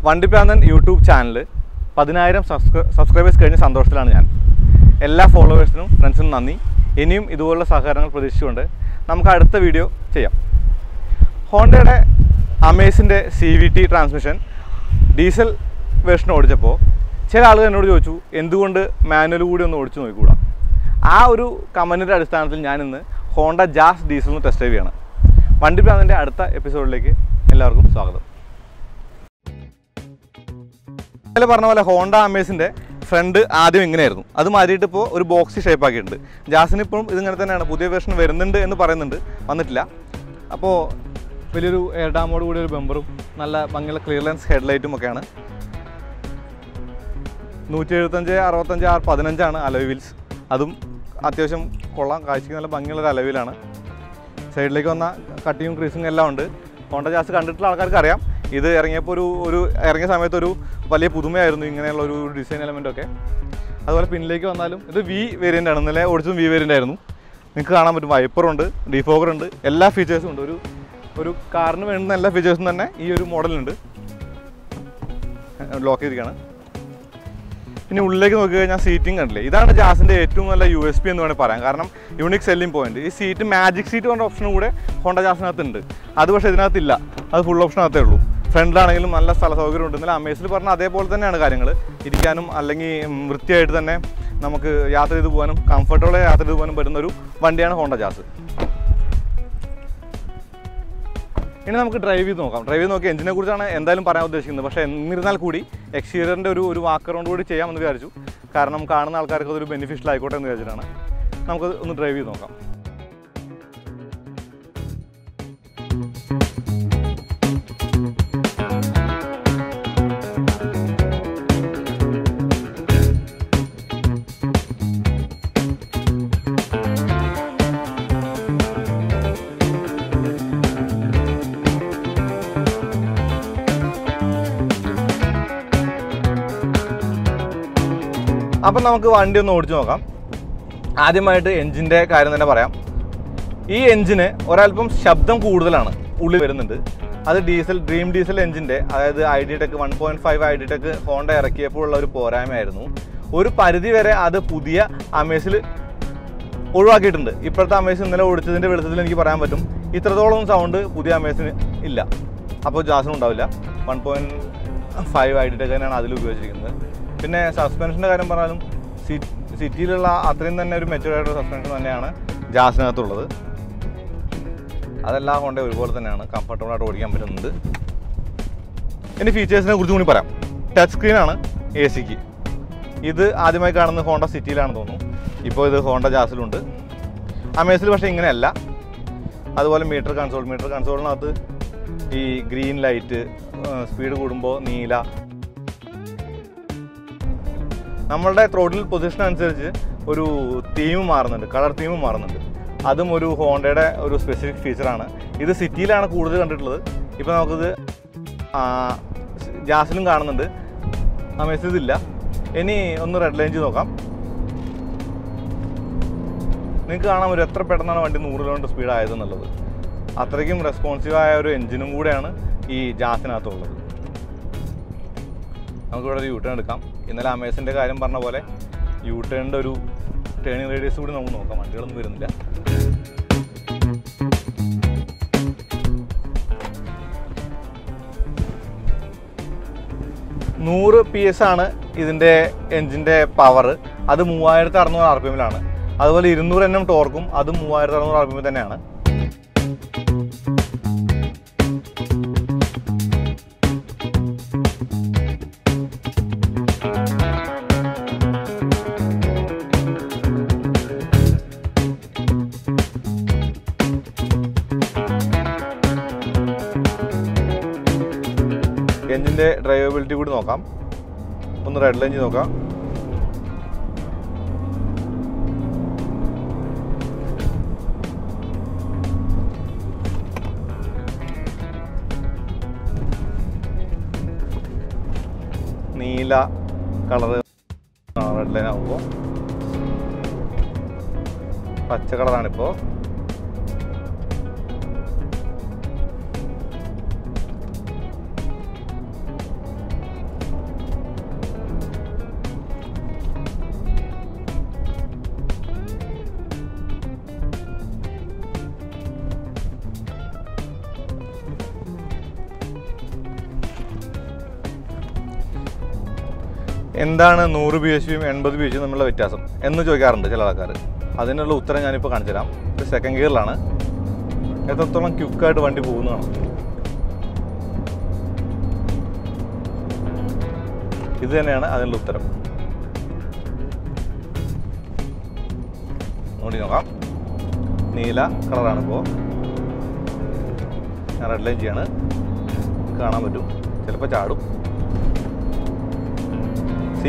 വണ്ടിപ്രാന്തൻ YouTube channel പതിനായിരം subscribers കഴിഞ്ഞ സന്തോഷത്തിലാണ് ഞാൻ എല്ലാ ഫോളോവേഴ്സിനും ഫ്രണ്ട്സിനും നന്ദി ഇനിയും ഇതുപോലുള്ള സഹകരണങ്ങൾ പ്രതീക്ഷിച്ചുകൊണ്ട് നമുക്ക് അടുത്ത വീഡിയോ ചെയ്യാം ഹോണ്ടയുടെ അമേസിൻ്റെ C V T transmission diesel version ഓടിച്ചപ്പോൾ ചില ആളുകൾ എന്നോട് ചോദിച്ചു എന്തുകൊണ്ട് മാനുവൽ കൂടി ഒന്ന് ഓടിച്ചു നോക്കിക്കൂടാ ആ ഒരു കമൻറ്റിൻ്റെ അടിസ്ഥാനത്തിൽ ഞാൻ ഇന്ന് ഹോണ്ട ജാസ് ഡീസൽ ഒന്ന് ടെസ്റ്റ് ഡ്രൈവ് ചെയ്യണം വണ്ടി പ്രാന്തിൻ്റെ അടുത്ത എപ്പിസോഡിലേക്ക് എല്ലാവർക്കും സ്വാഗതം ഇന്നലെ പറഞ്ഞ പോലെ ഹോണ്ട അമേസിൻ്റെ ഫ്രണ്ട് ആദ്യം ഇങ്ങനെയായിരുന്നു അത് മാറ്റിയിട്ട് ഇപ്പോൾ ഒരു ബോക്സി ഷേപ്പ് ആക്കിയിട്ടുണ്ട് ജാസിന് ഇപ്പോഴും ഇതിങ്ങനെ തന്നെയാണ് പുതിയ വേർഷൻ വരുന്നുണ്ട് എന്ന് പറയുന്നുണ്ട് വന്നിട്ടില്ല അപ്പോൾ വലിയൊരു എയർ ഡാമോട് കൂടി ഒരു ബമ്പറും നല്ല ഭംഗിയുള്ള ക്ലിയർ ലെൻസ് ഹെഡ്ലൈറ്റും ഒക്കെയാണ് നൂറ്റി എഴുപത്തഞ്ച് അറുപത്തഞ്ച് ആറ് പതിനഞ്ചാണ് അലോയ് വീൽസ് അതും അത്യാവശ്യം കൊള്ളാം കാഴ്ചയ്ക്ക് നല്ല ഭംഗിയുള്ള ഒരു അലവിലാണ് സൈഡിലേക്ക് വന്ന കട്ടിയും ക്രീസും എല്ലാം ഉണ്ട് ഹോണ്ട ജാസ് കണ്ടിട്ടുള്ള ആൾക്കാർക്ക് അറിയാം ഇത് ഇറങ്ങിയപ്പോൾ ഒരു ഒരു ഇറങ്ങിയ സമയത്ത് ഒരു വലിയ പുതുമയായിരുന്നു ഇങ്ങനെയുള്ള ഒരു ഡിസൈൻ എലമെൻ്റ് ഒക്കെ അതുപോലെ പിന്നിലേക്ക് വന്നാലും ഇത് വി വേരിയൻ്റ് ആണ് ഇന്നലെ ഓടിച്ചതും വി വേരിയൻ്റ് ആയിരുന്നു നിങ്ങൾക്ക് കാണാൻ പറ്റും വൈപ്പറുണ്ട് ഡിഫോഗർ ഉണ്ട് എല്ലാ ഫീച്ചേഴ്സും ഉണ്ട് ഒരു ഒരു കാറിന് വേണ്ടുന്ന എല്ലാ ഫീച്ചേഴ്സും തന്നെ ഈ ഒരു മോഡലുണ്ട് ലോക്ക് ചെയ്തിരിക്കുകയാണ് ഇനി ഉള്ളിലേക്ക് നോക്കി കഴിഞ്ഞാൽ സീറ്റിംഗ് കണ്ടില്ലേ ഇതാണ് ജാസിൻ്റെ ഏറ്റവും നല്ല യു എസ് പി എന്ന് വേണമെങ്കിൽ പറയാം കാരണം യൂണിക് സെല്ലിംഗ് പോയിന്റ് ഈ സീറ്റ് മാജിക് സീറ്റ് കൊണ്ട് ഓപ്ഷൻ കൂടെ ഹോണ്ട ജാസിനകത്ത് ഉണ്ട് അത് പക്ഷേ ഇതിനകത്തില്ല അത് ഫുൾ ഓപ്ഷനകത്തേ ഉള്ളൂ ഫ്രണ്ടിലാണെങ്കിലും നല്ല സ്ഥല സൗകര്യം ഉണ്ട് ഇന്നലെ അമേസിൽ പറഞ്ഞ അതേപോലെ തന്നെയാണ് കാര്യങ്ങൾ ഇരിക്കാനും അല്ലെങ്കിൽ ഉം, വൃത്തിയായിട്ട് തന്നെ നമുക്ക് യാത്ര ചെയ്ത് പോകാനും കംഫർട്ടബിളെ യാത്ര ചെയ്ത് പോകാനും പറ്റുന്ന ഒരു വണ്ടിയാണ് ഹോണ്ട ജാസ് ഇനി നമുക്ക് ഡ്രൈവ് ചെയ്ത് നോക്കാം ഡ്രൈവ് ചെയ്ത് നോക്കി എഞ്ചിനെ കുറിച്ചാണ് എന്തായാലും പറയാൻ ഉദ്ദേശിക്കുന്നത് പക്ഷേ എന്നിരുന്നാൽ കൂടി എക്സ്റ്റീരിയറിൻ്റെ ഒരു ഒരു വാക്കറൗണ്ട് കൂടി ചെയ്യാമെന്ന് വിചാരിച്ചു കാരണം കാണുന്ന ആൾക്കാർക്ക് അതൊരു ബെനിഫിഷ്യൽ ആയിക്കോട്ടെ എന്ന് വിചാരിച്ചിട്ടാണ് നമുക്ക് ഒന്ന് ഡ്രൈവ് ചെയ്ത് നോക്കാം അപ്പം നമുക്ക് വണ്ടി ഒന്ന് ഓടിച്ചു നോക്കാം ആദ്യമായിട്ട് എഞ്ചിൻ്റെ കാര്യം തന്നെ പറയാം ഈ എഞ്ചിന് ഒരല്പം ശബ്ദം കൂടുതലാണ് ഉള്ളിൽ വരുന്നുണ്ട് അത് ഡീസൽ ഡ്രീം ഡീസൽ എഞ്ചിൻ്റെ അതായത് I D tech one point five I D tech Honda ഇറക്കിയപ്പോഴുള്ള ഒരു പോരായ്മയായിരുന്നു ഒരു പരിധി വരെ അത് പുതിയ അമേസിൽ ഒഴിവാക്കിയിട്ടുണ്ട് ഇപ്പോഴത്തെ അമേസ് ഇന്നലെ ഓടിച്ചതിൻ്റെ വെളുത്തത്തിൽ എനിക്ക് പറയാൻ പറ്റും ഇത്രത്തോളം സൗണ്ട് പുതിയ അമേസിന് ഇല്ല അപ്പോൾ ജാസിനും ഉണ്ടാവില്ല one point five I D tech തന്നെയാണ് അതിൽ ഉപയോഗിച്ചിരിക്കുന്നത് പിന്നെ സസ്പെൻഷൻ്റെ കാര്യം പറഞ്ഞാലും സി- സിറ്റിയിലുള്ള അത്രയും തന്നെ ഒരു മെച്ചുവേർഡ് ആയിട്ടുള്ള സസ്പെൻഷൻ തന്നെയാണ് ജാസിനകത്തുള്ളത് അതെല്ലാം ഹോണ്ട ഒരുപോലെ തന്നെയാണ് കംഫർട്ടബിൾ ആയിട്ട് ഓടിക്കാൻ പറ്റുന്നുണ്ട് ഇനി ഫീച്ചേഴ്സിനെ കുറിച്ച് കൂടി പറയാം ടച്ച് സ്ക്രീനാണ് എ സിക്ക് ഇത് ആദ്യമായി കാണുന്നത് ഹോണ്ട സിറ്റിയിലാണെന്ന് തോന്നുന്നു ഇപ്പോൾ ഇത് ഹോണ്ട ജാസിലുണ്ട് അമേസിൽ പക്ഷേ ഇങ്ങനെയല്ല അതുപോലെ മീറ്റർ കൺസോൾ മീറ്റർ കൺസോളിനകത്ത് ഈ ഗ്രീൻ ലൈറ്റ് സ്പീഡ് കൂടുമ്പോൾ നീല നമ്മളുടെ ത്രോട്ടിൽ പൊസിഷൻ അനുസരിച്ച് ഒരു തീം മാറുന്നുണ്ട് കളർ തീം മാറുന്നുണ്ട് അതും ഒരു ഹോണ്ടയുടെ ഒരു സ്പെസിഫിക് ഫീച്ചറാണ് ഇത് സിറ്റിയിലാണ് കൂടുതൽ കണ്ടിട്ടുള്ളത് ഇപ്പോൾ നമുക്കിത് ആ, ജാസിലും കാണുന്നുണ്ട് അമേസിൽ ഇതില്ല ഇനി ഒന്ന് റെഡ് ലൈൻ ചെയ്ത് നോക്കാം നിങ്ങൾക്ക് കാണാൻ പറ്റും എത്ര പെട്ടെന്നാണ് വണ്ടി നൂറ് കിലോമീറ്റർ സ്പീഡ് ആയതെന്നുള്ളത് അത്രയ്ക്കും റെസ്പോൺസീവായ ഒരു എഞ്ചിനും കൂടെയാണ് ഈ ജാസിനകത്തുള്ളത് നമുക്കിവിടെ ഒരു യൂ ടേൺ എടുക്കാം ഇന്നലെ അമേസിൻ്റെ കാര്യം പറഞ്ഞ പോലെ യൂ ടേണിൻ്റെ ഒരു ടേണിംഗ് റേഡിയസ് കൂടി നമുക്ക് നോക്കാം വണ്ടികളൊന്നും വരുന്നില്ല നൂറ് പി എസ് ആണ് ഇതിൻ്റെ എൻജിൻ്റെ പവർ അത് മൂവായിരത്തി അറുന്നൂറ് ആർ പി എമ്മിലാണ് അതുപോലെ ഇരുന്നൂറ് എണ്ണം ടോർക്കും അത് മൂവായിരത്തി അറുന്നൂറ് ആർ പി എമ്മിൽ തന്നെയാണ് എഞ്ചിൻ്റെ ഡ്രൈവബിലിറ്റി കൂടി നോക്കാം ഒന്ന് റെഡ് ലൈൻ ചെയ്ത് നോക്കാം നീല കളറ് റെഡ് ലൈൻ ആകുമ്പോൾ പച്ച കളറാണിപ്പോൾ എന്താണ് നൂറ് ബി എച്ച് പിയും എൺപത് ബി എച്ച് പിയും തമ്മിലുള്ള വ്യത്യാസം എന്ന് ചോദിക്കാറുണ്ട് ചില ആൾക്കാർ അതിനുള്ള ഉത്തരം ഞാനിപ്പോൾ കാണിച്ചു തരാം ഇത് സെക്കൻഡ് ഗിയറിലാണ് എത്രത്തോളം ക്യുക്കായിട്ട് വണ്ടി പോകുന്നതാണ് ഇത് തന്നെയാണ് അതിനുള്ള ഉത്തരം നോക്കി നോക്കാം നീല കളറാണ് ഇപ്പോൾ ഞാൻ റെഡ് ലൈൻ ചെയ്യാണ് കാണാൻ പറ്റും ചിലപ്പോൾ ചാടും സി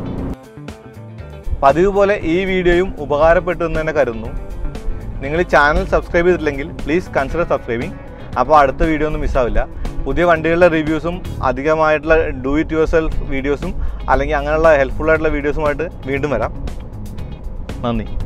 പതിവ് പോലെ ഈ വീഡിയോയും ഉപകാരപ്പെട്ടു എന്ന് തന്നെ കരുതുന്നു നിങ്ങൾ ഈ ചാനൽ സബ്സ്ക്രൈബ് ചെയ്തിട്ടില്ലെങ്കിൽ പ്ലീസ് കൺസിഡർ സബ്സ്ക്രൈബിങ് അപ്പോൾ അടുത്ത വീഡിയോ ഒന്നും മിസ്സാവില്ല പുതിയ വണ്ടികളുടെ റിവ്യൂസും അധികമായിട്ടുള്ള ഡു ഇറ്റ് യുവർ സെൽഫ് വീഡിയോസും അല്ലെങ്കിൽ അങ്ങനെയുള്ള ഹെൽപ്ഫുൾ ആയിട്ടുള്ള വീഡിയോസുമായിട്ട് വീണ്ടും വരാം നന്ദി